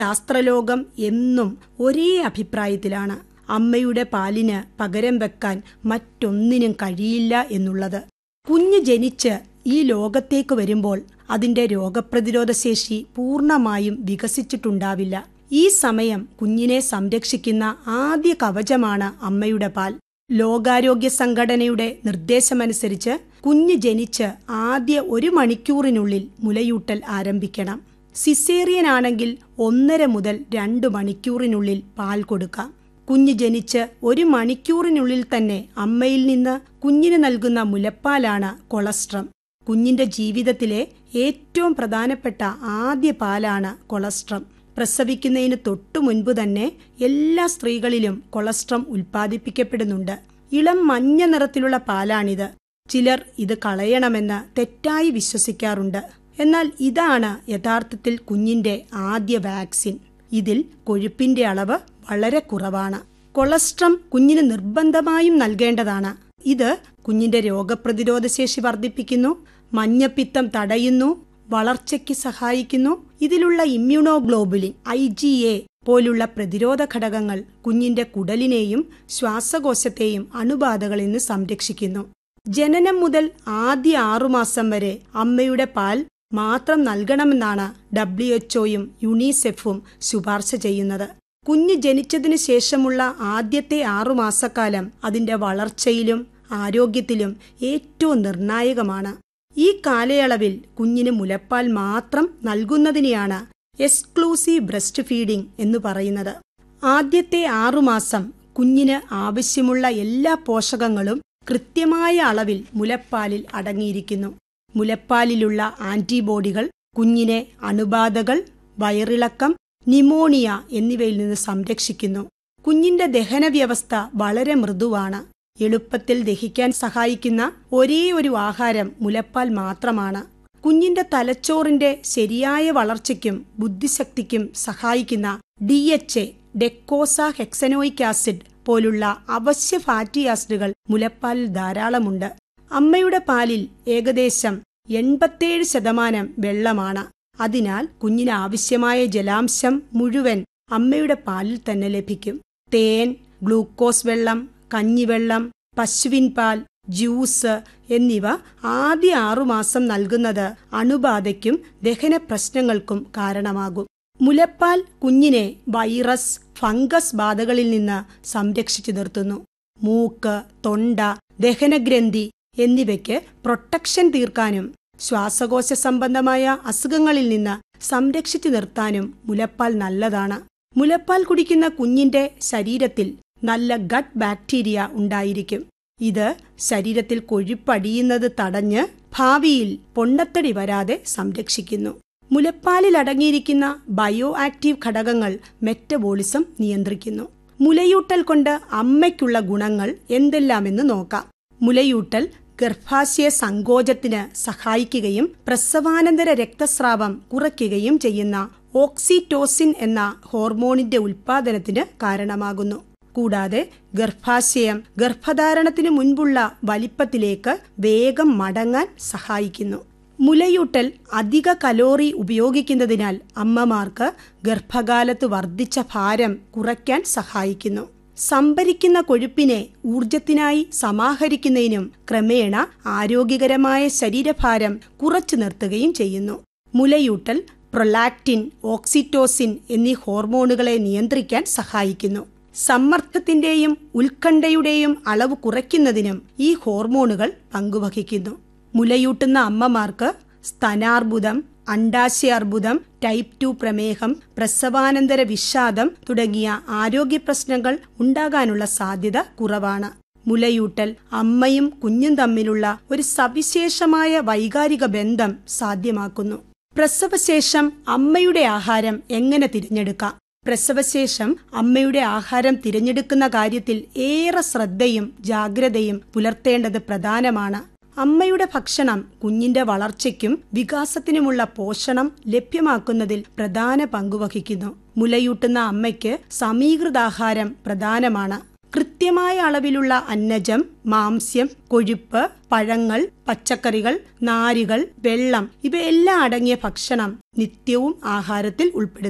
ശാസ്ത്രലോകം എന്നും ഒരേ അഭിപ്രായത്തിലാണ് അമ്മയുടെ പാലിന് പകരം വെക്കാൻ മറ്റൊന്നിനും കഴിയില്ല എന്നുള്ളത് കുഞ്ഞ് ജനിച്ച് ഈ ലോകത്തേക്ക് വരുമ്പോൾ അതിന്റെ രോഗപ്രതിരോധ ശേഷി പൂർണ്ണമായും വികസിച്ചിട്ടുണ്ടാവില്ല ഈ സമയം കുഞ്ഞിനെ സംരക്ഷിക്കുന്ന ആദ്യ കവചമാണ് അമ്മയുടെ പാൽ ലോകാരോഗ്യ സംഘടനയുടെ നിർദ്ദേശമനുസരിച്ച് കുഞ്ഞ് ജനിച്ച് ആദ്യ ഒരു മണിക്കൂറിനുള്ളിൽ മുലയൂട്ടൽ ആരംഭിക്കണം സിസേറിയൻ ആണെങ്കിൽ ഒന്നര മുതൽ രണ്ട് മണിക്കൂറിനുള്ളിൽ പാൽ കൊടുക്കാം കുഞ്ഞ് ജനിച്ച് ഒരു മണിക്കൂറിനുള്ളിൽ തന്നെ അമ്മയിൽ നിന്ന് കുഞ്ഞിന് നൽകുന്ന മുലപ്പാലാണ് കൊളസ്ട്രം കുഞ്ഞിന്റെ ജീവിതത്തിലെ ഏറ്റവും പ്രധാനപ്പെട്ട ആദ്യ പാലാണ് കൊളസ്ട്രം പ്രസവിക്കുന്നതിന് തൊട്ടു മുൻപ് തന്നെ എല്ലാ സ്ത്രീകളിലും കൊളസ്ട്രം ഉൽപ്പാദിപ്പിക്കപ്പെടുന്നുണ്ട് ഇളം മഞ്ഞ നിറത്തിലുള്ള പാലാണിത് ചിലർ ഇത് കളയണമെന്ന് തെറ്റായി വിശ്വസിക്കാറുണ്ട് എന്നാൽ ഇതാണ് യഥാർത്ഥത്തിൽ കുഞ്ഞിന്റെ ആദ്യ വാക്സിൻ ഇതിൽ കൊഴുപ്പിന്റെ അളവ് വളരെ കുറവാണ് കൊളസ്ട്രം കുഞ്ഞിന് നിർബന്ധമായും നൽകേണ്ടതാണ് ഇത് കുഞ്ഞിന്റെ രോഗപ്രതിരോധ ശേഷി വർദ്ധിപ്പിക്കുന്നു മഞ്ഞപ്പിത്തം തടയുന്നു വളർച്ചയ്ക്ക് സഹായിക്കുന്നു ഇതിലുള്ള ഇമ്മ്യൂണോഗ്ലോബുലിൻ ഐ ജി എ പോലുള്ള പ്രതിരോധ ഘടകങ്ങൾ കുഞ്ഞിന്റെ കുടലിനെയും ശ്വാസകോശത്തെയും അണുബാധകളിൽ നിന്ന് സംരക്ഷിക്കുന്നു ജനനം മുതൽ ആദ്യ ആറുമാസം വരെ അമ്മയുടെ പാൽ മാത്രം നൽകണമെന്നാണ് ഡബ്ല്യു എച്ച്ഒയും യുണിസെഫും ശുപാർശ ചെയ്യുന്നത് കുഞ്ഞ് ജനിച്ചതിന് ശേഷമുള്ള ആദ്യത്തെ ആറുമാസക്കാലം അതിന്റെ വളർച്ചയിലും ആരോഗ്യത്തിലും ഏറ്റവും നിർണായകമാണ് ഈ കാലയളവിൽ കുഞ്ഞിന് മുലപ്പാൽ മാത്രം നൽകുന്നതിനെയാണ് എക്സ്ക്ലൂസീവ് ബ്രസ്റ്റ് ഫീഡിംഗ് എന്ന് പറയുന്നത് ആദ്യത്തെ ആറുമാസം കുഞ്ഞിന് ആവശ്യമുള്ള എല്ലാ പോഷകങ്ങളും കൃത്യമായ അളവിൽ മുലപ്പാലിൽ അടങ്ങിയിരിക്കുന്നു മുലപ്പാലിലുള്ള ആന്റിബോഡികൾ കുഞ്ഞിനെ അണുബാധകൾ വയറിളക്കം നിമോണിയ എന്നിവയിൽ നിന്ന് സംരക്ഷിക്കുന്നു കുഞ്ഞിന്റെ ദഹന വ്യവസ്ഥ വളരെ മൃദുവാണ് എളുപ്പത്തിൽ ദഹിക്കാൻ സഹായിക്കുന്ന ഒരേ ഒരു ആഹാരം മുലപ്പാൽ മാത്രമാണ് കുഞ്ഞിന്റെ തലച്ചോറിന്റെ ശരിയായ വളർച്ചയ്ക്കും ബുദ്ധിശക്തിക്കും സഹായിക്കുന്ന D H A docosahexaenoic acid പോലുള്ള അവശ്യ ഫാറ്റി ആസിഡുകൾ മുലപ്പാലിൽ ധാരാളമുണ്ട് അമ്മയുടെ പാലിൽ ഏകദേശം എൺപത്തേഴ് ശതമാനം വെള്ളമാണ് അതിനാൽ കുഞ്ഞിന് ആവശ്യമായ ജലാംശം മുഴുവൻ അമ്മയുടെ പാലിൽ തന്നെ ലഭിക്കും തേൻ ഗ്ലൂക്കോസ് വെള്ളം കഞ്ഞിവെള്ളം പശുവിൻ പാൽ ജ്യൂസ് എന്നിവ ആദ്യ ആറുമാസം നൽകുന്നത് അണുബാധയ്ക്കും ദഹന പ്രശ്നങ്ങൾക്കും കാരണമാകും മുലപ്പാൽ കുഞ്ഞിനെ വൈറസ് ഫംഗസ് ബാധകളിൽ നിന്ന് സംരക്ഷിച്ചു നിർത്തുന്നു മൂക്ക് തൊണ്ട ദഹനഗ്രന്ഥി എന്നിവയ്ക്ക് പ്രൊട്ടക്ഷൻ തീർക്കാനും ശ്വാസകോശ സംബന്ധമായ അസുഖങ്ങളിൽ നിന്ന് സംരക്ഷിച്ചു നിർത്താനും മുലപ്പാൽ നല്ലതാണ് മുലപ്പാൽ കുടിക്കുന്ന കുഞ്ഞിന്റെ ശരീരത്തിൽ നല്ല ഗട്ട് ബാക്ടീരിയ ഉണ്ടായിരിക്കും ഇത് ശരീരത്തിൽ കൊഴുപ്പടിയുന്നത് തടഞ്ഞ് ഭാവിയിൽ പൊണ്ണത്തടി വരാതെ സംരക്ഷിക്കുന്നു മുലപ്പാലിൽ അടങ്ങിയിരിക്കുന്ന ബയോ ആക്റ്റീവ് ഘടകങ്ങൾ മെറ്റബോളിസം നിയന്ത്രിക്കുന്നു മുലയൂട്ടൽ കൊണ്ട് അമ്മയ്ക്കുള്ള ഗുണങ്ങൾ എന്തെല്ലാമെന്ന് നോക്കാം മുലയൂട്ടൽ ഗർഭാശയ സങ്കോചത്തിന് സഹായിക്കുകയും പ്രസവാനന്തര രക്തസ്രാവം കുറയ്ക്കുകയും ചെയ്യുന്ന ഓക്സിറ്റോസിൻ എന്ന ഹോർമോണിന്റെ ഉൽപാദനത്തിന് കാരണമാകുന്നു കൂടാതെ ഗർഭാശയം ഗർഭധാരണത്തിന് മുൻപുള്ള വലിപ്പത്തിലേക്ക് വേഗം മടങ്ങാൻ സഹായിക്കുന്നു മുലയൂട്ടൽ അധിക കലോറി ഉപയോഗിക്കുന്നതിനാൽ അമ്മമാർക്ക് ഗർഭകാലത്ത് വർദ്ധിച്ച ഭാരം കുറയ്ക്കാൻ സഹായിക്കുന്നു സംഭരിക്കുന്ന കൊഴുപ്പിനെ ഊർജത്തിനായി സമാഹരിക്കുന്നതിനും ക്രമേണ ആരോഗ്യകരമായ ശരീരഭാരം കുറച്ചു നിർത്തുകയും ചെയ്യുന്നു മുലയൂട്ടൽ പ്രൊലാക്റ്റിൻ ഓക്സിറ്റോസിൻ എന്നീ ഹോർമോണുകളെ നിയന്ത്രിക്കാൻ സഹായിക്കുന്നു സമ്മർദ്ദത്തിന്റെയും ഉത്കണ്ഠയുടെയും അളവ് കുറയ്ക്കുന്നതിനും ഈ ഹോർമോണുകൾ പങ്കുവഹിക്കുന്നു മുലയൂട്ടുന്ന അമ്മമാർക്ക് സ്തനാർബുദം അണ്ടാശയാർബുദം ടൈപ്പ് ടു പ്രമേഹം പ്രസവാനന്തര വിഷാദം തുടങ്ങിയ ആരോഗ്യ പ്രശ്നങ്ങൾ ഉണ്ടാകാനുള്ള സാധ്യത കുറവാണ് മുലയൂട്ടൽ അമ്മയും കുഞ്ഞും തമ്മിലുള്ള ഒരു സവിശേഷമായ വൈകാരിക ബന്ധം സാധ്യമാക്കുന്നു പ്രസവശേഷം അമ്മയുടെ ആഹാരം എങ്ങനെ തിരഞ്ഞെടുക്കാം പ്രസവശേഷം അമ്മയുടെ ആഹാരം തിരഞ്ഞെടുക്കുന്ന കാര്യത്തിൽ ഏറെ ശ്രദ്ധയും ജാഗ്രതയും പുലർത്തേണ്ടത് പ്രധാനമാണ് അമ്മയുടെ ഭക്ഷണം കുഞ്ഞിന്റെ വളർച്ചയ്ക്കും വികാസത്തിനുമുള്ള പോഷണം ലഭ്യമാക്കുന്നതിൽ പ്രധാന പങ്കുവഹിക്കുന്നു മുലയൂട്ടുന്ന അമ്മയ്ക്ക് സമീകൃതാഹാരം പ്രധാനമാണ് കൃത്യമായ അളവിലുള്ള അന്നജം മാംസ്യം കൊഴുപ്പ് പഴങ്ങൾ പച്ചക്കറികൾ നാരുകൾ വെള്ളം ഇവയെല്ലാം അടങ്ങിയ ഭക്ഷണം നിത്യവും ആഹാരത്തിൽ ഉൾപ്പെടുത്തണം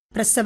പ്രസവ